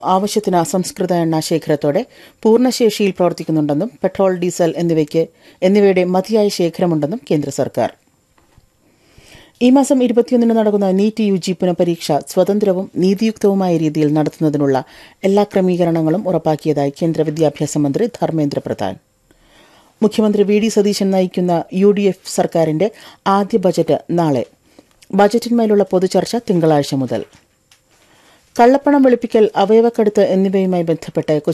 ആവശ്യത്തിന് അസംസ്കൃത എണ്ണ ശേഖരത്തോടെ പൂർണ്ണശേഷിയിൽ പ്രവർത്തിക്കുന്നുണ്ടെന്നും പെട്രോൾ ഡീസൽ എന്നിവയ്ക്ക് എന്നിവയുടെ മതിയായ ശേഖരമുണ്ടെന്നും കേന്ദ്ര സർക്കാർ ഈ മാസം ഇരുപത്തിയൊന്നിന് നടക്കുന്ന നീറ്റ് യു ജി പുനഃപരീക്ഷ സ്വതന്ത്രവും നീതിയുക്തവുമായ രീതിയിൽ നടത്തുന്നതിനുള്ള എല്ലാ ക്രമീകരണങ്ങളും ഉറപ്പാക്കിയതായി കേന്ദ്ര വിദ്യാഭ്യാസ മന്ത്രി ധർമ്മേന്ദ്ര പ്രധാൻ മുഖ്യമന്ത്രി വി ഡി സതീശൻ നയിക്കുന്ന യു ഡി എഫ് സർക്കാരിന്റെ ആദ്യ ബജറ്റ് നാളെ ബജറ്റിന്മേലുള്ള പൊതുചർച്ച തിങ്കളാഴ്ച മുതൽ കള്ളപ്പണം വെളുപ്പിക്കൽ അവയവക്കടത്ത് എന്നിവയുമായി ബന്ധപ്പെട്ട്